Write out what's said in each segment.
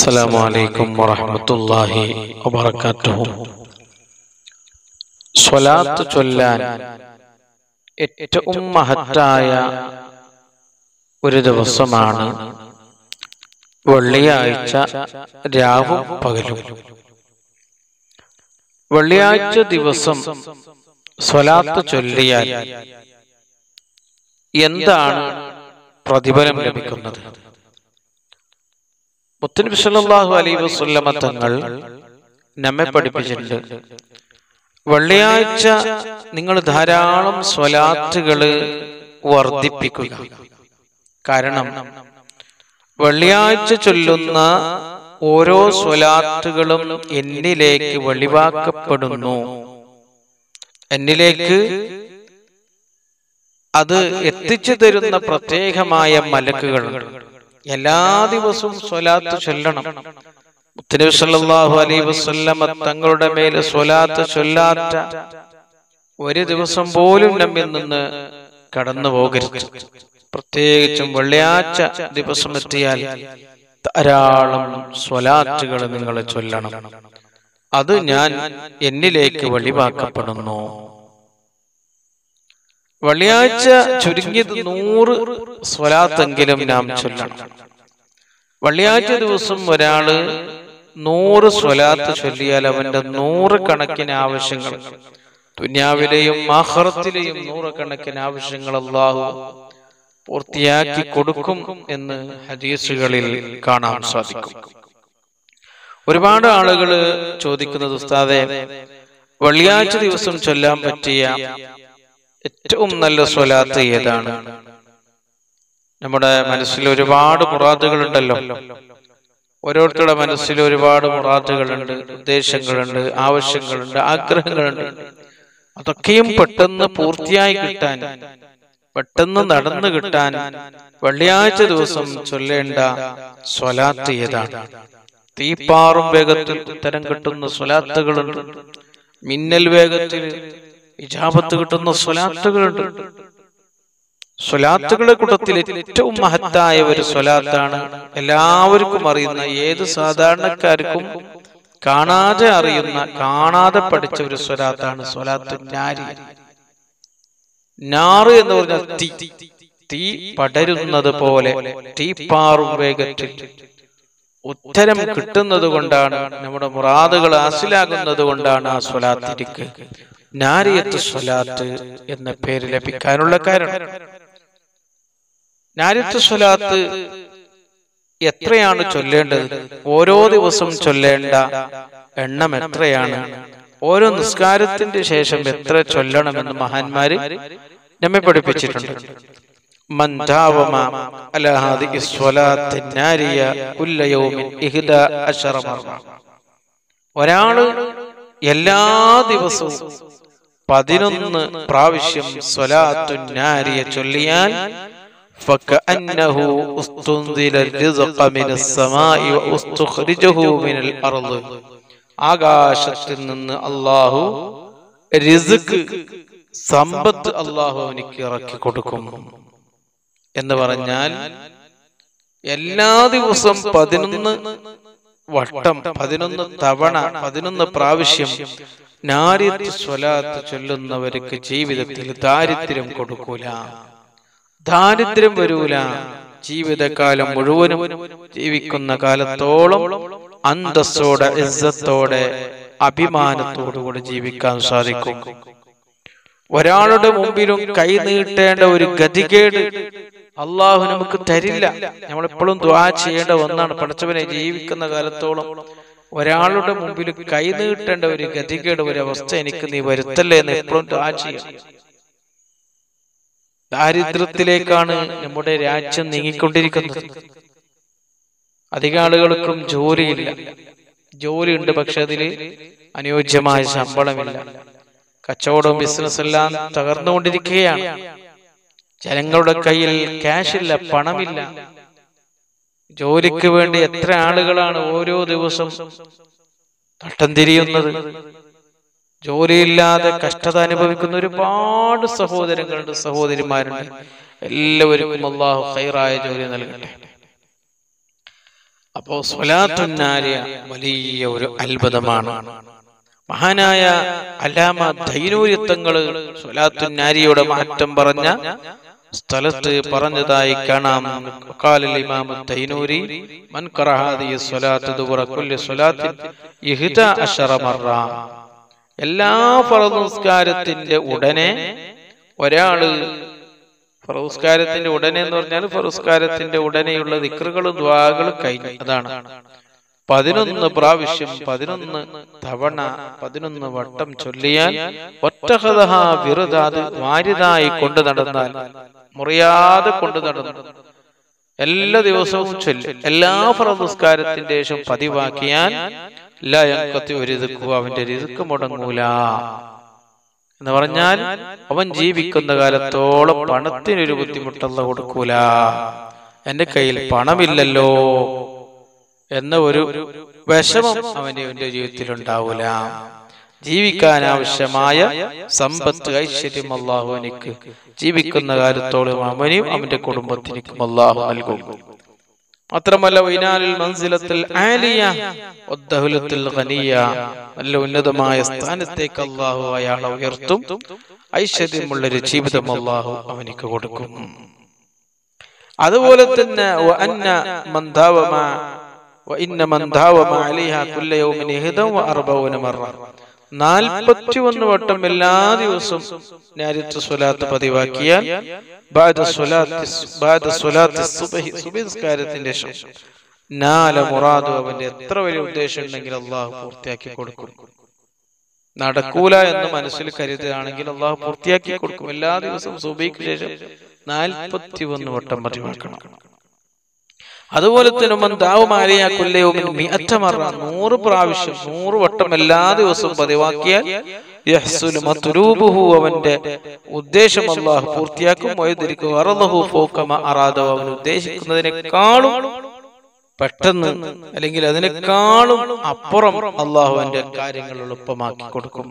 السلام عليكم ورحمة الله وبركاته സ്വലാത്ത് ചൊല്ലാൻ ഏറ്റവും മഹത്തായ ഒരു ദിവസമാണ് വെള്ളിയാഴ്ച രാവും പകലും വെള്ളിയാഴ്ച ദിവസം സ്വലാത്ത് ചൊല്ലിയാൽ എന്താണ് പ്രതിഫലം ലഭിക്കുന്നത് മുത്തനബി സല്ലല്ലാഹു അലൈഹി വസല്ലമ തങ്ങൾ നമ്മെ പഠിപ്പിച്ചിട്ടുണ്ട് വെള്ളിയാഴ്ച നിങ്ങൾ ധാരാളം സ്വലാത്തുകള് വർദ്ധിപ്പിക്കുക കാരണം വെള്ളിയാഴ്ച ചൊല്ലുന്ന ഓരോ സ്വലാത്തുകളും എന്നിലേക്ക് വെളിവാക്കപ്പെടുന്നു എന്നിലേക്ക് അത് എത്തിച്ചു തരുന്ന പ്രത്യേകമായ മലക്കുകളുണ്ട് എല്ലാ ദിവസവും സ്വലാത്ത് ചൊല്ലണം മുത്തനബി സല്ലല്ലാഹു അലൈഹി വസല്ലമ തങ്ങളുടെ മേൽ സ്വലാത്ത് ചൊല്ലാത്ത ഒരു ദിവസം പോലും നമ്മിൽ നിന്ന് കടന്നു പോകരുത് പ്രത്യേകിച്ചും വെള്ളിയാഴ്ച ദിവസം എത്തിയാൽ ധാരാളം സ്വലാറ്റുകൾ നിങ്ങൾ ചൊല്ലണം അത് ഞാൻ എന്നിലേക്ക് വെളിവാക്കപ്പെടുന്നു വെള്ളിയാഴ്ച ചുരുങ്ങിയത് നൂറ് സ്വലാത്തെങ്കിലും നാം ചൊല്ലണം വെള്ളിയാഴ്ച ദിവസം ഒരാള് നൂറ് സ്വലാത്ത് ചൊല്ലിയാൽ അവന്റെ നൂറ് കണക്കിന് ആവശ്യങ്ങൾ ദുന്യാവിലെയും ആഹ്റത്തിലെയും നൂറുകണക്കിന് ആവശ്യങ്ങൾ അള്ളാഹു പൂർത്തിയാക്കി കൊടുക്കും എന്ന് ഹദീസുകളിൽ കാണാൻ സാധിക്കും ഒരുപാട് ആളുകൾ ചോദിക്കുന്നത് ഉസ്താദെ വെള്ളിയാഴ്ച ദിവസം ചൊല്ലാൻ പറ്റിയ ഏറ്റവും നല്ല സ്വലാത്ത് ഏതാണ് നമ്മുടെ മനസ്സിൽ ഒരുപാട് മുറാദുകളുണ്ടല്ലോ ഓരോരുത്തരുടെ മനസ്സിൽ ഒരുപാട് മുറാദുകളുണ്ട് ഉദ്ദേശങ്ങളുണ്ട് ആവശ്യങ്ങളുണ്ട് ആഗ്രഹങ്ങളുണ്ട് അതൊക്കെയും പെട്ടെന്ന് പൂർത്തിയായി കിട്ടാൻ പെട്ടെന്ന് നടന്നു കിട്ടാൻ വെള്ളിയാഴ്ച ദിവസം ചൊല്ലേണ്ട സ്വലാത്ത് ഏതാണ് തീപ്പാറും വേഗത്തിൽ ഉത്തരം കിട്ടുന്ന സ്വലാത്തുകളുണ്ട് മിന്നൽ വേഗത്തിൽ ഇജാബത്ത് കിട്ടുന്ന സ്വലാത്തുകളുണ്ട് സ്വലാത്തുകളുടെ കൂട്ടത്തിൽ ഏറ്റവും മഹത്തായ ഒരു സ്വലാത്താണ് എല്ലാവർക്കും അറിയുന്ന ഏത് സാധാരണക്കാർക്കും കാണാതെ അറിയുന്ന കാണാതെ പഠിച്ച ഒരു സ്വലാത്താണ് സ്വലാത്ത് നാരി നാറ് എന്ന് പറഞ്ഞാൽ തീ തീ പടരുന്നത് പോലെ തീ പാറും വേഗത്തിൽ ഉത്തരം കിട്ടുന്നത് കൊണ്ടാണ് നമ്മുടെ മുറാദുകൾ ഹാസിലാകുന്നത് കൊണ്ടാണ് ആ സ്വലാത്തിരിക്ക് നാരിയത്ത് സ്വലാത്ത് എന്ന പേര് ലഭിക്കാനുള്ള കാരണം നാരിയത്ത് സ്വലാത്ത് എത്രയാണ് ചൊല്ലേണ്ടത് ഓരോ ദിവസം ചൊല്ലേണ്ട എണ്ണം എത്രയാണ് ഓരോ നിസ്കാരത്തിന്റെ ശേഷം എത്ര ചൊല്ലണമെന്ന് മഹാന്മാര് നമ്മെ പഠിപ്പിച്ചിട്ടുണ്ട് من داوم على هذه الصلاة النارية كل يوم إحدى عشر مرة ഒരാള് എല്ലാ ദിവസവും പതിനൊന്ന് പ്രാവശ്യം സ്വലാത്തു നാരിയ ചൊല്ലിയാൽ فكأنه استنزل الرزق من السماء واستخرجه من الأرض ആകാശത്തിൽ നിന്ന് അള്ളാഹു റിസ്ക് സമ്പത്ത് അള്ളാഹു അവനിക്ക് ഇറക്കി കൊടുക്കും എന്ന് പറഞ്ഞാൽ എല്ലാ ദിവസവും പതിനൊന്ന് വട്ടം പതിനൊന്ന് തവണ പതിനൊന്ന് പ്രാവശ്യം നാരിത്ത് സ്വലാത്ത് ചൊല്ലുന്നവർക്ക് ജീവിതത്തിൽ ദാരിദ്ര്യം കൊടുക്കൂല ദാരിദ്ര്യം വരൂല ജീവിതകാലം മുഴുവനും ജീവിക്കുന്ന കാലത്തോളം അന്തസ്സോടെ ഇസ്സത്തോടെ അഭിമാനത്തോടുകൂടി ജീവിക്കാൻ സാധിക്കും ഒരാളുടെ മുമ്പിലും കൈ നീട്ടേണ്ട ഒരു ഗതികേട് അള്ളാഹു നമുക്ക് തരില്ല നമ്മളെപ്പോഴും ദ്വാ ചെയ്യേണ്ട ഒന്നാണ് പഠിച്ചവനെ ജീവിക്കുന്ന കാലത്തോളം ഒരാളുടെ മുമ്പിൽ കൈ നീട്ടേണ്ട ഒരു ഗതികേട് ഒരു അവസ്ഥ എനിക്ക് നീ വരുത്തല്ലേ എന്ന് എപ്പോഴും ദ്വാ ചെയ്യണം ദാരിദ്ര്യത്തിലേക്കാണ് നമ്മുടെ രാജ്യം നീങ്ങിക്കൊണ്ടിരിക്കുന്നത് അധിക ആളുകൾക്കും ജോലിയില്ല ജോലി ഉണ്ട് പക്ഷെ അതിൽ അനുയോജ്യമായ ശമ്പളമില്ല കച്ചവടവും ബിസിനസ് എല്ലാം തകർന്നുകൊണ്ടിരിക്കുകയാണ് ജനങ്ങളുടെ കയ്യിൽ ക്യാഷ് ഇല്ല പണമില്ല ജോലിക്ക് വേണ്ടി എത്ര ആളുകളാണ് ഓരോ ദിവസം തട്ടം തിരിയുന്നത് ജോലിയില്ലാതെ കഷ്ടത അനുഭവിക്കുന്ന ഒരുപാട് സഹോദരങ്ങളുണ്ട് സഹോദരിമാരുണ്ട് എല്ലാവർക്കും അള്ളാഹു ഹൈറായ ജോലി നൽകട്ടെ അപ്പോ സ്വലാത്തുന്നാരിയ വലിയ ഒരു അത്ഭുതമാണ് മഹാനായ അലാമ ധൈനൂര്യത്വങ്ങള് സ്വലാത്തുന്നാരിയുടെ മാറ്റം പറഞ്ഞ സ്ഥലത്ത് പറഞ്ഞതായി കാണാം ഖാലൽ ഇമാം തൈനൂരി മൻ ഖറഅ ഹാദിഹി സ്വലാത്ത് ദുബറ കുല്ലി സ്വലാത്തിൻ ഇഹ്ദ അശറ മറ എല്ലാ ഫറദ് നിസ്കാരത്തിന്റെ ഉടനെ ഒരാള് ഫറസ്കാരത്തിന്റെ ഉടനെ എന്ന് പറഞ്ഞാൽ ഫറസ്കാരത്തിന്റെ ഉടനെയുള്ള ദിക്റുകളും ദ്വാകളും കഴിഞ്ഞു അതാണ് പതിനൊന്ന് പ്രാവശ്യം പതിനൊന്ന് തവണ പതിനൊന്ന് വട്ടം ചൊല്ലിയാൽ ഒറ്റഹതഹ വിറുതാത് വാരിതായി കൊണ്ടു നടന്നാൽ മുറിയാതെ കൊണ്ടു നടന്നു എല്ലാ ദിവസവും ചൊല്ലി എല്ലാ ഫറസ്കാരത്തിന്റെ ശേഷം പതിവാക്കിയാൽ എല്ലാ യക്കത്തി ഒരു രിതുക്കും അവന്റെ രിതുക്ക് മുടങ്ങൂല എന്ന് പറഞ്ഞാൽ അവൻ ജീവിക്കുന്ന കാലത്തോളം പണത്തിനൊരു ബുദ്ധിമുട്ടല്ല കൊടുക്കൂല എന്റെ കയ്യിൽ പണമില്ലല്ലോ എന്ന ഒരു വിഷമം അവന്റെ അവന്റെ ജീവിതത്തിൽ ഉണ്ടാവൂല ജീവിക്കാൻ ആവശ്യമായ സമ്പത്ത് ഐശ്വര്യം അള്ളാഹു എനിക്ക് ജീവിക്കുന്ന കാലത്തോളം അവനും അവന്റെ കുടുംബത്തിനും അള്ളാഹു നൽകും മാത്രമല്ല വൈനാലിൽ മൻസിലത്തിൽ ആലിയ വദ്ദഹുലത്തിൽ ഖനിയ നല്ല ഉന്നതമായ സ്ഥാനത്തേക്ക് അള്ളാഹു അയാളെ ഉയർത്തും ഐശ്വര്യമുള്ളൊരു ജീവിതം അള്ളാഹു അവനിക്ക് കൊടുക്കും അതുപോലെ തന്നെ വഅന്ന മൻ ദാവമ വഇന്ന മൻ ദാവമ അലൈഹ കുല്ല യൗമിൻ ഇഹ്ദ വഅർബഊന മറ 41 വട്ടം എല്ലാ ദിവസവും നാരിത്ത് സ്വലാത്ത് പതിവാക്കിയാൽ ബാദ സ്വലാത്ത് ബാദ സ്വലാത്ത് സുബ്ഹി സുബ്ഹി നിസ്കാരത്തിന്റെ ശേഷം നാല മുറാദു അവന്റെ എത്ര വലിയ ഉദ്ദേശം ഉണ്ടെങ്കിൽ അള്ളാഹു പൂർത്തിയാക്കി കൊടുക്കും നടക്കൂല എന്ന് മനസ്സിൽ കരുതുകയാണെങ്കിൽ അള്ളാഹു പൂർത്തിയാക്കി കൊടുക്കും എല്ലാ ദിവസവും സുബൈക്ക് ശേഷം നാൽപ്പത്തി ഒന്ന് വട്ടം പതിവാക്കണം അതുപോലെ തന്നെ മൻ ദാവുമാലിയ കുല്ലയോമിൻ മിഅത്ത മറ നൂറ് പ്രാവശ്യം നൂറ് വട്ടം എല്ലാ ദിവസവും പതിവാക്കിയാൽ യഹ്സുലു മത്ലൂബുഹു അവന്റെ ഉദ്ദേശം അല്ലാഹു പൂർത്തിയാക്കും വയദിരിക്കും അറദഹു ഫൗക മാ അറാദഹു അവൻ ഉദ്ദേശിക്കുന്നതിനേക്കാളും പെട്ടെന്ന് അല്ലെങ്കിൽ അതിനേക്കാളും അപ്പുറം അള്ളാഹു അവന്റെ കാര്യങ്ങൾ എളുപ്പമാക്കി കൊടുക്കും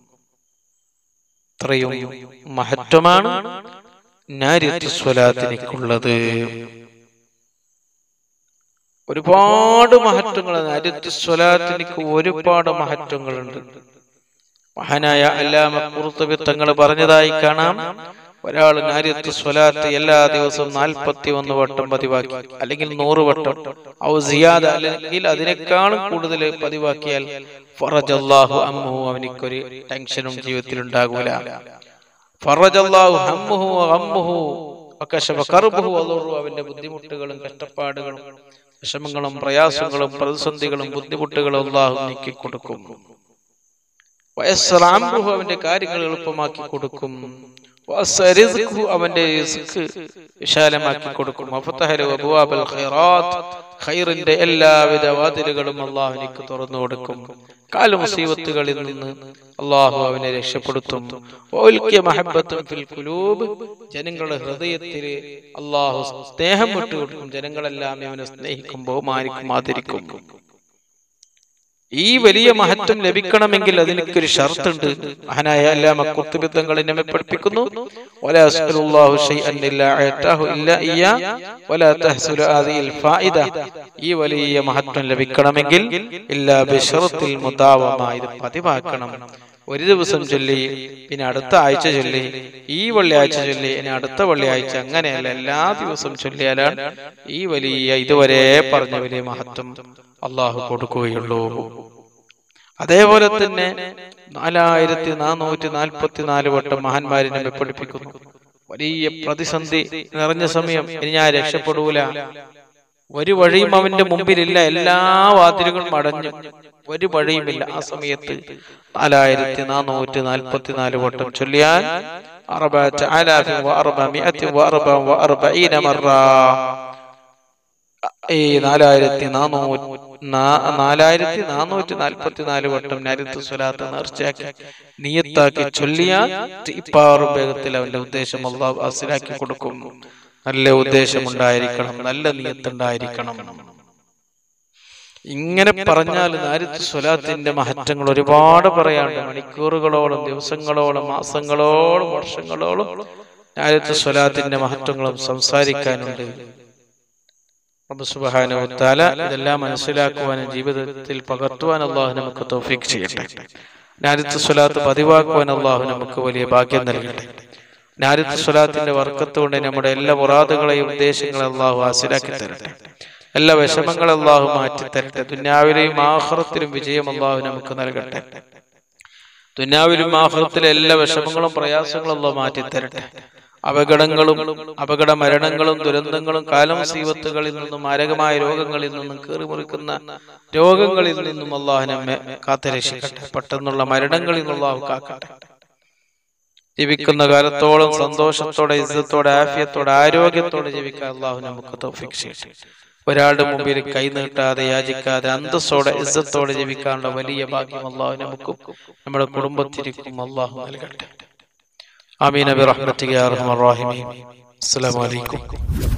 ഇത്രയും മഹത്വമാണ് നാരിത്തി സ്വലാത്തിനിക്കുള്ളത് ഒരുപാട് മഹത്വങ്ങൾ നാരിത്തി സ്വലാത്തിനിക്ക് ഒരുപാട് മഹത്വങ്ങളുണ്ട് മഹാനായ അല്ലാമ കുറുത്തബി തങ്ങൾ പറഞ്ഞതായി കാണാം ഒരാൾ നാര്യത്ത് സ്വലാത്ത് എല്ലാ ദിവസവും നാൽപ്പത്തി ഒന്ന് വട്ടം പതിവാക്കി അല്ലെങ്കിൽ നൂറ് വട്ടം ഔ സിയാദ അല്ലെങ്കിൽ അതിനേക്കാളും കൂടുതൽ പതിവാക്കിയാൽ ഫറജല്ലാഹു അമ്മുഹു അവനിക്കൊരു ടെൻഷനും ജീവിതത്തിൽ ഉണ്ടാകൂല ഫറജല്ലാഹു ഹമ്മുഹു അമ്മുഹു വകശഫ കർബുഹു വദുറു അവന്റെ ബുദ്ധിമുട്ടുകളും കഷ്ടപ്പാടുകളും വിഷമങ്ങളും പ്രയാസങ്ങളും പ്രതിസന്ധികളും ബുദ്ധിമുട്ടുകളും അള്ളാഹു നീക്കി കൊടുക്കും വയസ്സറാംബുഹു അവന്റെ കാര്യങ്ങൾ എളുപ്പമാക്കി കൊടുക്കും വസരിസ്ഖു അവന്റെ റിസ്ക് വിശാലമാക്കി കൊടുക്കും വഫതഹലു അബ്വാബൽ ഖൈറാത്ത് ഖൈറിന്റെ എല്ലാവിധ വാതിലുകളും അള്ളാഹു എനിക്ക് തുറന്നു കൊടുക്കും കാല മുസീബത്തുകളിൽ നിന്ന് അള്ളാഹു അവനെ രക്ഷപ്പെടുത്തും വൗൽക്കിയ മഹബ്ബത്തും ഫിൽ ഖുലൂബ് ജനങ്ങളുടെ ഹൃദയത്തിൽ അള്ളാഹു സ്നേഹം വിട്ടുകൊടുക്കും ജനങ്ങളെല്ലാം അവനെ സ്നേഹിക്കും ബഹുമാനിക്കും ആദരിക്കും ഈ വലിയ മഹത്വം ലഭിക്കണമെങ്കിൽ അതിനൊരു ഷർത്തുണ്ട് മഹാനായ എല്ലാ മക്കുത്തുബിത്തങ്ങൾ നമ്മെ പഠിപ്പിക്കുന്നു ولا يسأل الله شيئا إلا أعطاه إلا إياه ولا تحصل هذه الفائدة ഈ വലിയ മഹത്വം ലഭിക്കണമെങ്കിൽ ഇല്ലാ ബിഷറത്തിൽ മുതാവമ ഇത് പതിവാക്കണം ഒരു ദിവസം ചൊല്ലി പിന്നെ അടുത്ത ആഴ്ച ചൊല്ലി ഈ വെള്ളിയാഴ്ച ചൊല്ലി ഇനി അടുത്ത വെള്ളിയാഴ്ച അങ്ങനെയല്ല എല്ലാ ദിവസവും ചൊല്ലിയാലാണ് ഈ വലിയ ഇതുവരെ പറഞ്ഞ വലിയ മഹത്വം അള്ളാഹു കൊടുക്കുകയുള്ളൂ അതേപോലെ തന്നെ നാലായിരത്തി നാനൂറ്റി നാൽപ്പത്തി നാല് വട്ടം മഹാന്മാരെ നമ്മെ പഠിപ്പിക്കുന്നു വലിയ പ്രതിസന്ധി നിറഞ്ഞ സമയം ഇനി ഞാൻ രക്ഷപ്പെടൂല ഒരു വഴിയും അവന്റെ മുമ്പിലില്ല എല്ലാ വാതിലുകളും അടഞ്ഞു ഒരു വഴിയുമില്ല ആ സമയത്ത് നാലായിരത്തി നാനൂറ്റി നാൽപ്പത്തി നാല് വട്ടം ചൊല്ലിയാൽ അറുപത്തി ആലാഫിൻ വഅറുബമിഅത്തിൻ വഅറുബ വഅറുബഈന മറ ഈ നാലായിരത്തി നാനൂറ്റി നാലായിരത്തി നാനൂറ്റി നാൽപ്പത്തി നാല് വട്ടം നരിത്ത് സ്വലാത്ത് നേർച്ചയാക്കി നിയത്താക്കി ചൊല്ലിയാൽ ഇപ്പാറും വേഗത്തിൽ അവന്റെ ഉദ്ദേശം അള്ളാഹു അസിലാക്കി കൊടുക്കും നല്ല ഉദ്ദേശം ഉണ്ടായിരിക്കണം നല്ല നിയത്തുണ്ടായിരിക്കണം ഇങ്ങനെ പറഞ്ഞാൽ നാരിത്ത് സ്വലാത്തിന്റെ മഹത്വങ്ങൾ ഒരുപാട് പറയാണ്ട് മണിക്കൂറുകളോളം ദിവസങ്ങളോളം മാസങ്ങളോളം വർഷങ്ങളോളം നാരിത്ത് സ്വലാത്തിന്റെ മഹത്വങ്ങളും സംസാരിക്കാനുണ്ട് റബ്ബ് സുബ്ഹാനഹു വ തആല ഇതെല്ലാം മനസ്സിലാക്കുവാനും ജീവിതത്തിൽ പകർത്തുവാൻ അള്ളാഹു നമുക്ക് തൗഫീഖ് ചെയ്യട്ടെ നാരിത്ത് സ്വലാത്ത് പതിവാക്കുവാൻ അള്ളാഹു നമുക്ക് വലിയ ഭാഗ്യം നൽകട്ടെ നാരിത്ത് സ്വലാത്തിന്റെ വർക്കത്ത് കൊണ്ട് നമ്മുടെ എല്ലാ മുറാദുകളെയും ഉദ്ദേശങ്ങളെ അള്ളാഹു ഹാസിലാക്കി തരട്ടെ എല്ലാ വിഷമങ്ങളും അള്ളാഹു മാറ്റി തരട്ടെ ദുന്യാവിലെയും ആഹ്റത്തിലും വിജയം അള്ളാഹു നമുക്ക് നൽകട്ടെ ദുന്യാവിലും ആഹ്റത്തിലെ എല്ലാ വിഷമങ്ങളും പ്രയാസങ്ങളും അള്ളാഹു മാറ്റി തരട്ടെ അപകടങ്ങളും അപകട മരണങ്ങളും ദുരന്തങ്ങളും കാലം സീവത്തുകളിൽ നിന്നും മാരകമായ രോഗങ്ങളിൽ നിന്നും കീറിമുറിക്കുന്ന രോഗങ്ങളിൽ നിന്നും അള്ളാഹു നമ്മെ കാത്തുരക്ഷിക്കട്ടെ പെട്ടെന്നുള്ള മരണങ്ങളിൽ നിന്ന് അള്ളാഹു കാക്കട്ടെ ജീവിക്കുന്ന കാലത്തോളം സന്തോഷത്തോടെ ഇസ്സത്തോടെ ആഫിയത്തോടെ ആരോഗ്യത്തോടെ ജീവിക്കാൻ അള്ളാഹു നമുക്ക് തൗഫീഖ് ചെയ്യട്ടെ ഒരാളുടെ മുമ്പിൽ കൈ നീട്ടാതെ യാചിക്കാതെ അന്തസ്സോടെ ഇസ്സത്തോടെ ജീവിക്കാനുള്ള വലിയ ഭാഗ്യം അള്ളാഹു നമുക്കും നമ്മുടെ കുടുംബത്തിനും അള്ളാഹു നൽകട്ടെ ആമീൻ ബിറഹ്മതിക യാ അർഹമർ റഹീമീൻ അസ്സലാമു അലൈക്കും